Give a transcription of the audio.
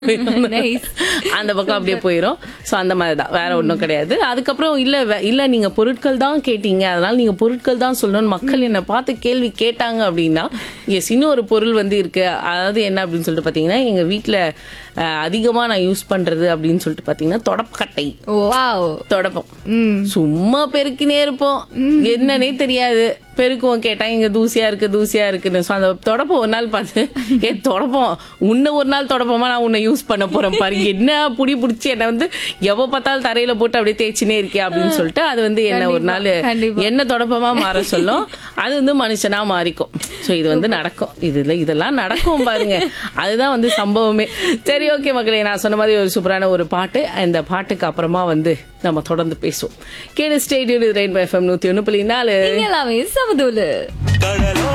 Nice. அந்த பக்கம் அப்படியே போயிடும் ஸோ அந்த மாதிரி தான் வேற ஒன்றும் கிடையாது அதுக்கப்புறம் இல்ல வே- இல்ல நீங்க பொருட்கள் தான் கேட்டீங்க அதனால நீங்க பொருட்கள் தான் சொல்லணும்னு மக்கள் என்னை பார்த்து கேள்வி கேட்டாங்க அப்படின்னா எஸ் இன்னும் ஒரு பொருள் வந்து இருக்கு அதாவது என்ன அப்படின்னு சொல்லிட்டு பாத்தீங்கன்னா எங்க வீட்ல அஹ், அதிகமா நான் யூஸ் பண்றது அப்படின்னு சொல்லிட்டு பாத்தீங்கன்னா தொடப்பக்கட்டை வாவ் தொடப்பம் ம் சும்மா பெருக்கினே இருப்போம் என்னன்னே தெரியாது பெருக்குவோம் கேட்டா இங்க தூசியா இருக்கு தூசியா இருக்குன்னு So, அந்த தொடப்பம் ஒரு நாள் பார்த்து ஏ தொடப்பம் உன்னை ஒரு நாள் தொடப்பமா நான் உன்னை யூஸ் பண்ண போறேன் பாரு என்ன புடி புடிச்சு என்ன வந்து எவ பார்த்தாலும் தரையில போட்டு அப்படியே தேய்ச்சினே இருக்கே அப்படின்னு சொல்லிட்டு அது வந்து என்ன ஒரு நாள் கண்டிப்பா. என்ன தொடப்பமா மாற சொல்லும் அது வந்து மனுஷனா மாறிக்கும் சோ இது வந்து நடக்கும் இதுல இதெல்லாம் நடக்கும் பாருங்க அதுதான் வந்து சம்பவமே சரி ஓகே மக்களே நான் சொன்ன மாதிரி ஒரு சூப்பரான ஒரு பாட்டு இந்த பாட்டுக்கு அப்புறமா வந்து நம்ம தொடர்ந்து பேசுவோம் கேடு ஸ்டேடியம் ரெயின் எஃப்எம் நூத்தி ஒண்ணு புள்ளி நாலு நீங்க எல்லாமே சமதூலு